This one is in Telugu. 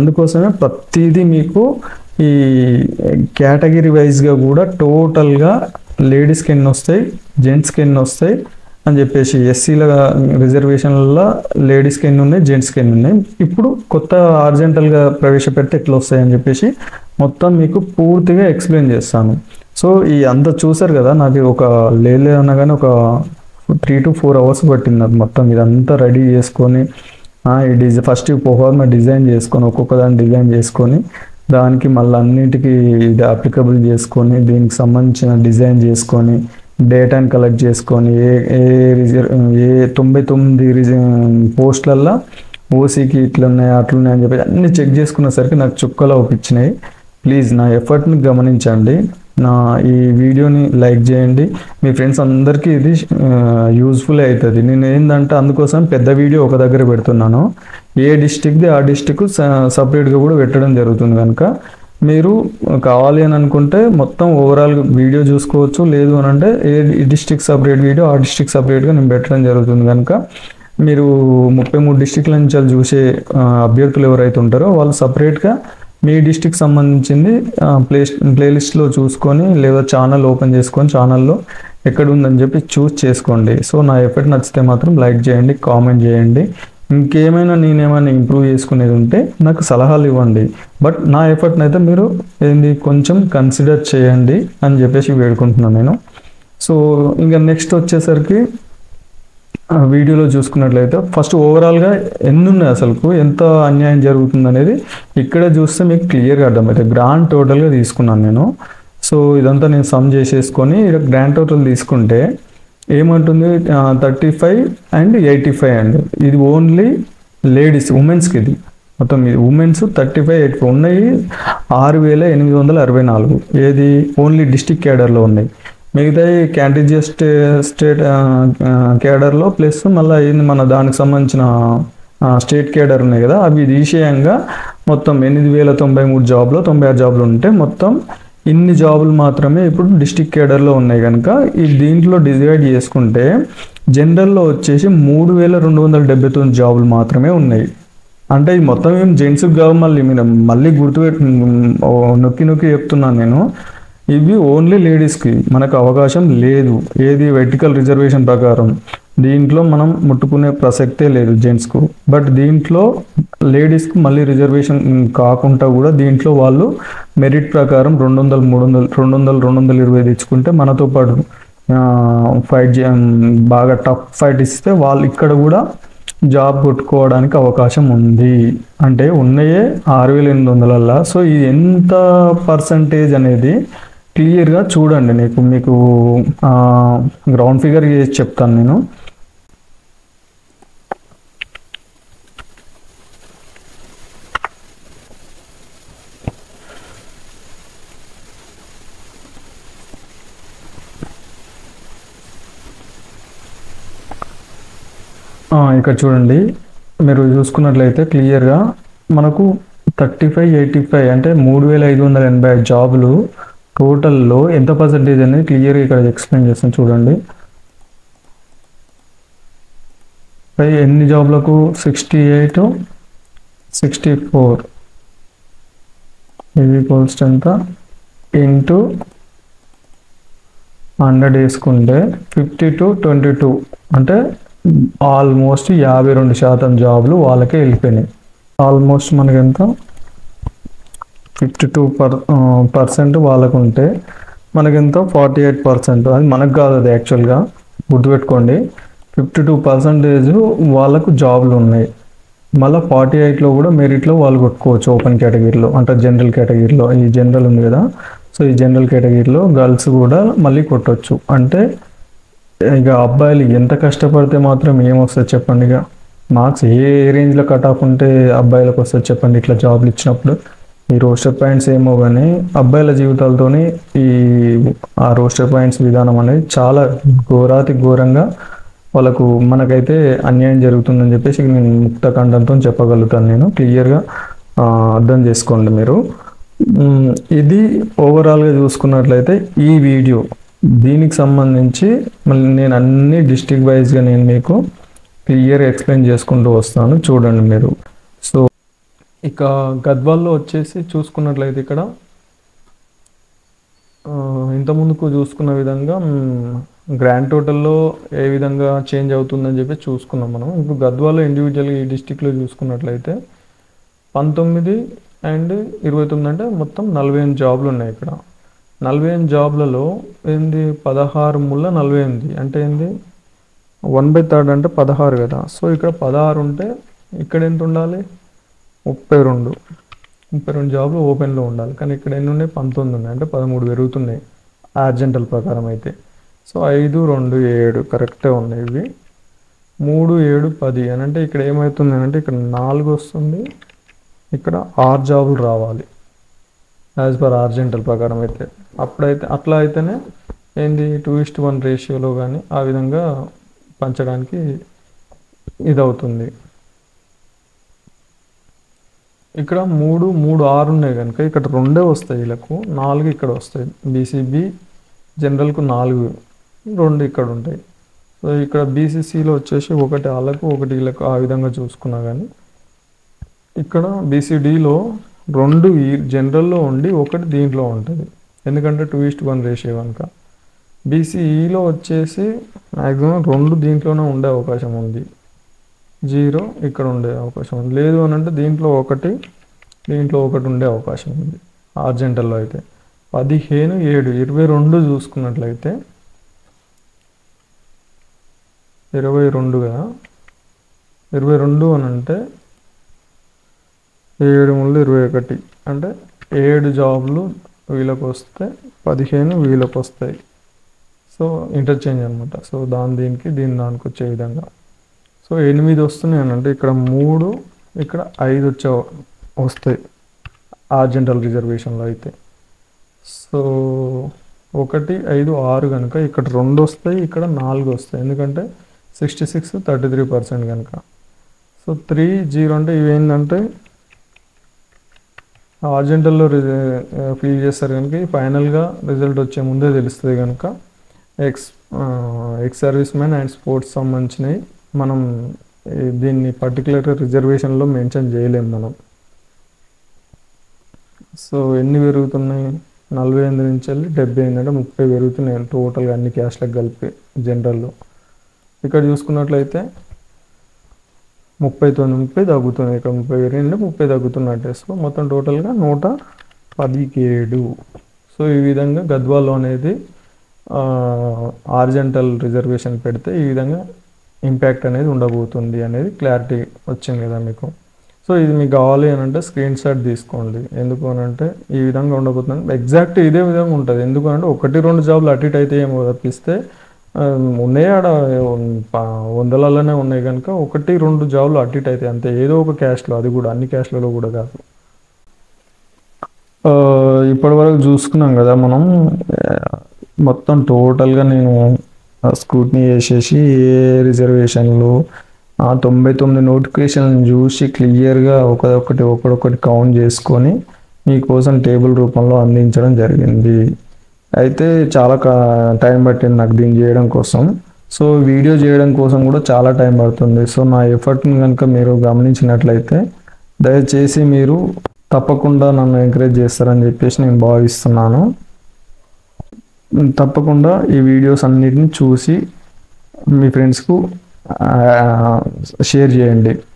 అందుకోసమే ప్రతిదీ మీకు ఈ కేటగిరీ వైజ్గా కూడా టోటల్గా లేడీస్కి ఎన్ని వస్తాయి జెంట్స్కి ఎన్ని వస్తాయి అని చెప్పేసి ఎస్సీల రిజర్వేషన్లలో లేడీస్కి ఎన్ని ఉన్నాయి జెంట్స్కి ఎన్ని ఉన్నాయి ఇప్పుడు కొత్త ఆర్జెంటల్గా ప్రవేశపెడితే ఎట్లా వస్తాయి అని చెప్పేసి మొత్తం మీకు పూర్తిగా ఎక్స్ప్లెయిన్ చేస్తాను సో ఈ అంత చూసారు కదా నాకు ఒక లేలే అనగానే ఒక త్రీ టు ఫోర్ అవర్స్ పట్టింది నాకు మొత్తం ఇదంతా రెడీ చేసుకొని ఆ, ఈ డిజైన్ ఫస్ట్ పొహర్మ డిజైన్ చేసుకొని ఒక్కొక్క దాన్ని డిజైన్ చేసుకొని దానికి మళ్ళీ అన్నిటికీ ఇది అప్లికబుల్ చేసుకొని దీనికి సంబంధించిన డిజైన్ చేసుకొని డేటాని కలెక్ట్ చేసుకొని ఏ ఏ రిజర్వ్ ఏ తొంభై తొమ్మిది రిజ పోస్టులల్లో ఓసీకి ఇట్లున్నాయి అట్లున్నాయి అని చెప్పి అన్ని చెక్ చేసుకునేసరికి నాకు చుక్కలు ఒప్పించినాయి ప్లీజ్ నా ఎఫర్ట్ని గమనించండి నా ఈ వీడియోని లైక్ చేయండి మీ ఫ్రెండ్స్ అందరికీ ఇది యూజ్ఫుల్ అవుతుంది నేను ఏంటంటే అందుకోసం పెద్ద వీడియో ఒక దగ్గర పెడుతున్నాను ఏ డిస్టిక్ది ఆ డిస్టిక్ సపరేట్గా కూడా పెట్టడం జరుగుతుంది కనుక మీరు కావాలి అని అనుకుంటే మొత్తం ఓవరాల్ వీడియో చూసుకోవచ్చు లేదు అని అంటే ఏ డిస్టిక్ సపరేట్ వీడియో ఆ డిస్టిక్ సపరేట్గా నేను పెట్టడం జరుగుతుంది కనుక మీరు ముప్పై మూడు డిస్టిక్ల నుంచి వాళ్ళు చూసే ఆ, అభ్యర్థులు ఎవరైతే ఉంటారో వాళ్ళు సపరేట్గా మీ డిస్టిక్ సంబంధించింది ఆ, ప్లే ప్లేలిస్ట్లో చూసుకొని లేదా ఛానల్ ఓపెన్ చేసుకొని ఛానల్లో ఎక్కడ ఉందని చెప్పి చూస్ చేసుకోండి సో నా ఎఫర్ట్ నచ్చితే మాత్రం లైక్ చేయండి కామెంట్ చేయండి ఇంకేమైనా నేనేమైనా ఇంప్రూవ్ చేసుకునేది ఉంటే నాకు సలహాలు ఇవ్వండి బట్ నా ఎఫర్ట్ని అయితే మీరు ఏంది కొంచెం కన్సిడర్ చేయండి అని చెప్పేసి వేడుకుంటున్నాను నేను సో ఇంకా నెక్స్ట్ వచ్చేసరికి ఆ వీడియోలో చూసుకున్నట్లయితే ఫస్ట్ ఓవరాల్గా ఎన్ని ఉన్నాయి అసలుకు ఎంత అన్యాయం జరుగుతుంది అనేది ఇక్కడే చూస్తే మీకు క్లియర్గా అర్థమవుతుంది గ్రాండ్ టోటల్గా తీసుకున్నాను నేను సో ఇదంతా నేను సమ్ చేసేసుకొని ఇక్కడ గ్రాండ్ టోటల్ తీసుకుంటే ఏమంటుంది thirty five and eighty five and ఇది ఓన్లీ లేడీస్ ఉమెన్స్కి ఇది మొత్తం ఇది women's thirty five eighty five ఉన్నాయి ఆరు వేల ఎనిమిది వందల అరవై నాలుగు ఏది ఓన్లీ డిస్టిక్ క్యాడర్లో ఉన్నాయి మిగతా క్యాంటీజియా స్టే స్టేట్ క్యాడర్లో ప్లస్ మళ్ళీ ఏంది మన దానికి సంబంధించిన ఆ, స్టేట్ క్యాడర్ ఉన్నాయి కదా అవి తీసేయంగా మొత్తం ఎనిమిది వేల తొంభై మూడు జాబ్లో తొంభై ఆరు జాబ్లు ఉంటే మొత్తం ఇన్ని జాబులు మాత్రమే ఇప్పుడు డిస్టిక్ క్యాడర్లో ఉన్నాయి కనుక ఈ దీంట్లో డివైడ్ చేసుకుంటే జనరల్లో వచ్చేసి మూడు వేల రెండు వందల డెబ్బై తొమ్మిది జాబులు మాత్రమే ఉన్నాయి అంటే ఇది మొత్తం ఏం జెంట్స్కి కావు మళ్ళీ మీరు మళ్ళీ గుర్తుపెట్టి ఓ నొక్కి నొక్కి చెప్తున్నాను నేను ఇవి ఓన్లీ లేడీస్కి మనకు అవకాశం లేదు ఏది వెర్టికల్ రిజర్వేషన్ ప్రకారం దీంట్లో మనం ముట్టుకునే ప్రసక్తే లేదు జెంట్స్కు బట్ దీంట్లో లేడీస్కి మళ్ళీ రిజర్వేషన్ కాకుండా కూడా దీంట్లో వాళ్ళు మెరిట్ ప్రకారం రెండు వందలు మూడు వందలు రెండు వందలు రెండు వందలు ఇరవై తెచ్చుకుంటే మనతో పాటు ఫైట్ బాగా టఫ్ ఫైట్ ఇస్తే వాళ్ళు ఇక్కడ కూడా జాబ్ కొట్టుకోవడానికి అవకాశం ఉంది అంటే ఉన్నాయే ఆరు వేల ఎనిమిది వందలల్లా సో ఇది ఎంత పర్సంటేజ్ అనేది క్లియర్గా చూడండి నీకు మీకు గ్రౌండ్ ఫిగర్ చేసి చెప్తాను నేను ఆ, ఇక్కడ చూడండి మీరు చూసుకున్నట్లయితే క్లియర్గా మనకు థర్టీ ఫైవ్ ఎయిటీ ఫైవ్ అంటే మూడు వేల ఐదు వందల ఎనభై ఐదు జాబులు టోటల్లో ఎంత పర్సెంటేజ్ అనేది క్లియర్గా ఇక్కడ ఎక్స్ప్లెయిన్ చేస్తాను చూడండి పై ఎన్ని జాబ్లకు సిక్స్టీ ఎయిట్ సిక్స్టీ ఫోర్ ఇది ఈక్వల్స్ ఎంత ఇంటూ హండ్రెడ్ వేసుకుంటే ఫిఫ్టీ టు ట్వంటీ టూ అంటే ఆల్మోస్ట్ యాభై రెండు శాతం జాబ్లు వాళ్ళకే వెళ్ళిపోయినాయి ఆల్మోస్ట్ మనకి ఎంత ఫిఫ్టీ టూ పర్ పర్సెంట్ వాళ్ళకు ఉంటే మనకెంత ఫార్టీ ఎయిట్ పర్సెంట్ అది మనకు కాదు అది యాక్చువల్గా గుర్తుపెట్టుకోండి ఫిఫ్టీ టూ పర్సెంటేజ్ వాళ్ళకు జాబ్లు ఉన్నాయి మళ్ళీ ఫార్టీ ఎయిట్లో కూడా మెరిట్లో వాళ్ళు కొట్టుకోవచ్చు ఓపెన్ కేటగిరీలో అంటే జనరల్ కేటగిరీలో ఈ జనరల్ ఉంది కదా సో ఈ జనరల్ కేటగిరీలో గర్ల్స్ కూడా మళ్ళీ కొట్టవచ్చు అంటే ఇక అబ్బాయిలు ఎంత కష్టపడితే మాత్రం ఏమొస్తుంది చెప్పండి ఇక మార్క్స్ ఏ రేంజ్లో కట్ ఆఫ్ ఉంటే అబ్బాయిలకు వస్తుంది చెప్పండి ఇట్లా జాబ్లు ఇచ్చినప్పుడు ఈ రోస్టర్ పాయింట్స్ ఏమో కానీ అబ్బాయిల జీవితాలతోని ఈ ఆ రోస్టర్ పాయింట్స్ విధానం అనేది చాలా ఘోరాతి ఘోరంగా వాళ్ళకు మనకైతే అన్యాయం జరుగుతుందని చెప్పేసి నేను ముక్త ఖండంతో చెప్పగలుగుతాను నేను క్లియర్గా అర్థం చేసుకోండి మీరు మ్, ఇది ఓవరాల్గా చూసుకున్నట్లయితే ఈ వీడియో దీనికి సంబంధించి మళ్ళీ నేను అన్ని డిస్టిక్ వైజ్గా నేను మీకు క్లియర్ ఎక్స్ప్లెయిన్ చేసుకుంటూ వస్తాను చూడండి మీరు సో ఇక గద్వాల్లో వచ్చేసి చూసుకున్నట్లయితే ఇక్కడ ఆ, ఇంతకుముందుకు చూసుకున్న విధంగా గ్రాండ్ టోటల్లో ఏ విధంగా చేంజ్ అవుతుందని చెప్పి చూసుకున్నాం మనం ఇప్పుడు గద్వాల్లో ఇండివిజువల్గా ఈ డిస్టిక్లో చూసుకున్నట్లయితే పంతొమ్మిది అండ్ ఇరవై తొమ్మిది అంటే మొత్తం నలభై ఎనిమిది జాబ్లు ఉన్నాయి ఇక్కడ నలభై ఎనిమిది జాబ్లలో ఏంది పదహారు ముళ్ళ నలభై ఎనిమిది అంటే ఏంది వన్ బై థర్డ్ అంటే పదహారు కదా సో ఇక్కడ పదహారు ఉంటే ఇక్కడ ఎంత ఉండాలి ముప్పై రెండు ముప్పై రెండు జాబ్లు ఓపెన్లో ఉండాలి కానీ ఇక్కడ ఎన్ని ఉన్నాయి పంతొమ్మిది ఉన్నాయి అంటే పదమూడు పెరుగుతున్నాయి ఆర్జెంటల్ ప్రకారం అయితే సో ఐదు రెండు ఏడు కరెక్టే ఉన్నాయి ఇవి మూడు ఏడు పది అని అంటే ఇక్కడ ఏమవుతుంది అని అంటే ఇక్కడ నాలుగు వస్తుంది ఇక్కడ ఆరు జాబులు రావాలి యాజ్ పర్ ఆర్జెంటల్ ప్రకారం అయితే అప్పుడైతే అట్లా అయితేనే ఏంది టూ ఇస్ట్ వన్ రేషియోలో కానీ ఆ విధంగా పంచడానికి ఇదవుతుంది ఇక్కడ మూడు మూడు ఆరు ఉన్నాయి కనుక ఇక్కడ రెండే వస్తాయి వీళ్ళకు నాలుగు ఇక్కడ వస్తాయి బీసీబీ జనరల్కు నాలుగు రెండు ఇక్కడ ఉంటాయి సో ఇక్కడ బీసీసీలో వచ్చేసి ఒకటి వాళ్ళకు ఒకటి వీళ్ళకు ఆ విధంగా చూసుకున్నా కానీ ఇక్కడ బీసీడీలో రెండు ఈ జనరల్లో ఉండి ఒకటి దీంట్లో ఉంటుంది ఎందుకంటే టూ ఈస్ట్ వన్ రేషియో కనుక బీసీఈలో వచ్చేసి మ్యాక్సిమం రెండు దీంట్లోనే ఉండే అవకాశం ఉంది జీరో ఇక్కడ ఉండే అవకాశం ఉంది లేదు అని అంటే దీంట్లో ఒకటి దీంట్లో ఒకటి ఉండే అవకాశం ఉంది ఆర్జెంటల్లో అయితే పదిహేను ఏడు ఇరవై రెండు చూసుకున్నట్లయితే ఇరవై రెండుగా ఇరవై రెండు అని అంటే ఏడు మూడు ఇరవై ఒకటి అంటే ఏడు జాబ్లు వీళ్ళకి వస్తే పదిహేను వీళ్ళకి వస్తాయి సో ఇంటర్చేంజ్ అనమాట సో దాని దీనికి దీని దానికి వచ్చే విధంగా సో ఎనిమిది వస్తున్నాయి అని అంటే ఇక్కడ మూడు ఇక్కడ ఐదు వచ్చే వస్తాయి ఆర్జెంటల్ రిజర్వేషన్లో అయితే సో ఒకటి ఐదు ఆరు కనుక ఇక్కడ రెండు వస్తాయి ఇక్కడ నాలుగు వస్తాయి ఎందుకంటే sixty six thirty three percent కనుక సో త్రీ జీరో అంటే ఇవేంటంటే ఆర్జెంటల్లో ఫీల్ చేస్తారు కనుక ఫైనల్గా రిజల్ట్ వచ్చే ముందే తెలుస్తుంది కనుక ex ex service man and sports సంబంధించినవి మనం ఈ దీన్ని పర్టికులర్ రిజర్వేషన్లో మెన్షన్ చేయలేం మనం సో ఎన్ని పెరుగుతున్నాయి నలభై ఎనిమిది నుంచి వెళ్ళి డెబ్బై ఎనిమిది అంటే ముప్పై పెరుగుతున్నాయి టోటల్గా అన్ని క్యాస్ట్లకు కలిపి జనరల్లో ఇక్కడ చూసుకున్నట్లయితే ముప్పై తొమ్మిది ముప్పై తగ్గుతుంది ఇక్కడ ముప్పై పెరిగింది ముప్పై తగ్గుతున్నట్టే సో మొత్తం టోటల్గా నూట పదిహేడు సో ఈ విధంగా గద్వాల్లో అనేది ఆర్జెంటల్ రిజర్వేషన్ పెడితే ఈ విధంగా ఇంపాక్ట్ అనేది ఉండబోతుంది అనేది క్లారిటీ వచ్చింది కదా మీకు సో ఇది మీకు కావాలి అని అంటే స్క్రీన్ షాట్ తీసుకోండి ఎందుకు అని అంటే ఈ విధంగా ఉండబోతుంది ఎగ్జాక్ట్ ఇదే విధంగా ఉంటుంది ఎందుకు అంటే ఒకటి రెండు జాబ్లు అటు ఇటు అయితే ఏమో తప్పిస్తే ఆ, ఉన్నాయి ఆడ ప- వందలలోనే ఉన్నాయి కనుక ఒకటి రెండు జాబ్లు అటు ఇటు అయితే అంతే ఏదో ఒక క్యాస్ట్లో అది కూడా అన్ని క్యాస్ట్లలో కూడా కాదు ఆ, ఇప్పటివరకు చూసుకున్నాం కదా మనం ఆ, మొత్తం టోటల్గా నేను స్క్రూట్నీ చేసేసి ఏ రిజర్వేషన్లు ఆ తొంభై తొమ్మిది నోటిఫికేషన్ చూసి క్లియర్గా ఒకదొకటి ఒకడొకటి కౌంట్ చేసుకొని మీకోసం టేబుల్ రూపంలో అందించడం జరిగింది అయితే చాలా కా- టైం పట్టింది నాకు దీన్ని చేయడం కోసం సో వీడియో చేయడం కోసం కూడా చాలా టైం పడుతుంది సో నా ఎఫర్ట్ని కనుక మీరు గమనించినట్లయితే దయచేసి మీరు తప్పకుండా నన్ను ఎంకరేజ్ చేస్తారని చెప్పేసి నేను భావిస్తున్నాను తప్పకుండా ఈ వీడియోస్ అన్నిటిని చూసి మీ ఫ్రెండ్స్కు షేర్ చేయండి